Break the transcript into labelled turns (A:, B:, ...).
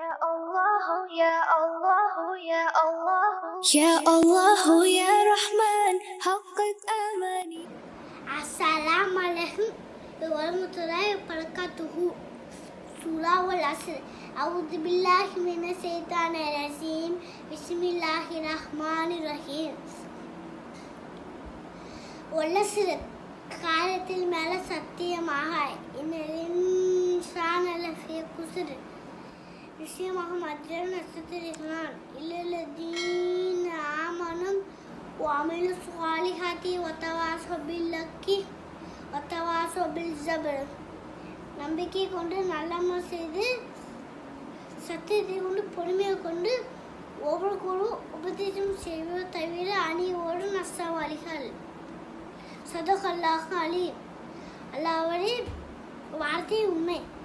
A: الله يا الله يا الله
B: يا الله يا رحمن حقق آماني
C: السلام عليكم ورحمة الله وبركاته سورة والعصر أعوذ بالله من الشيطان الرجيم بسم الله الرحمن الرحيم والعصر காலத்தில் மேல சத்தியமாக இன்சான லஃபி குசுர் நிச்சயமாக மத்திய நட்சத்திரங்களான் இல்லல்லதீன ஆமனும் وعملوا الصالحات وتواصوا بالحق وتواصوا بالصبر நம்பிக்கை கொண்டு நல்லமல் செய்து சத்தியத்தை கொண்டு பொறுமையை கொண்டு ஒவ்வொருவரும் உபதேசம் செய்வது தவிர அணியோடு நஷ்டவாளிகள் சதகல்லாக அலி அல்லாவரே வார்த்தை உண்மை